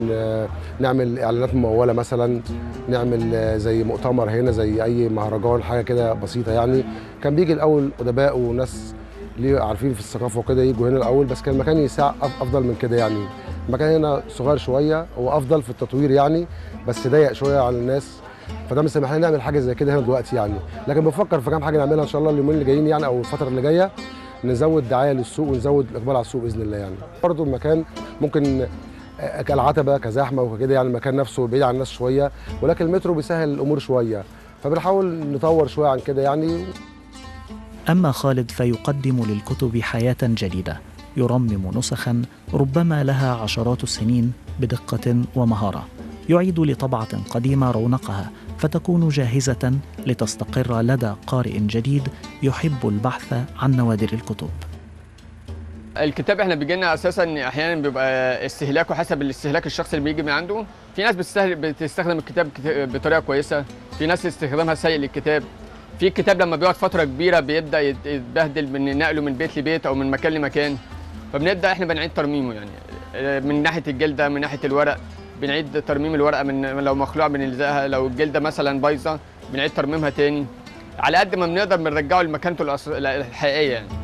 ن- نعمل اعلانات مموله مثلا نعمل آه، زي مؤتمر هنا زي اي مهرجان حاجه كده بسيطه يعني كان بيجي الاول ادباء وناس ليه عارفين في الثقافه وكده يجوا هنا الاول بس كان المكان يساع أف- افضل من كده يعني المكان هنا صغير شويه هو افضل في التطوير يعني بس ضيق شويه على الناس فده مسامح لنا نعمل حاجه زي كده هنا دلوقتي يعني لكن بفكر في كام حاجه نعملها ان شاء الله اليومين اللي جايين يعني او الفتره اللي جايه نزود دعايه للسوق ونزود الاقبال على السوق باذن الله يعني برضه المكان ممكن آه، كالعتبه كزحمه وكده يعني المكان نفسه بعيد عن الناس شويه ولكن المترو بيسهل الامور شويه فبنحاول نطور شويه عن كده يعني أما خالد فيقدم للكتب حياة جديدة يرمم نسخا ربما لها عشرات السنين بدقة ومهارة يعيد لطبعة قديمة رونقها فتكون جاهزة لتستقر لدى قارئ جديد يحب البحث عن نوادر الكتب الكتاب احنا بيجي لنا اساسا احيانا بيبقى استهلاكه حسب الاستهلاك الشخصي اللي بيجي من عنده في ناس بتستهل... بتستخدم الكتاب كت- بطريقه كويسه في ناس استخدامها سيء للكتاب في الكتاب لما بيقعد فتره كبيره بيبدا يت- يتبهدل من نقله من بيت لبيت او من مكان لمكان فبنبدا احنا بنعيد ترميمه يعني آه، من ناحيه الجلده من ناحيه الورق بنعيد ترميم الورقه من لو مخلوع بنلزقها لو الجلده مثلا بايظه بنعيد ترميمها تاني على قد ما بنقدر بنرجعه لمكانته الأص- الحقيقيه يعني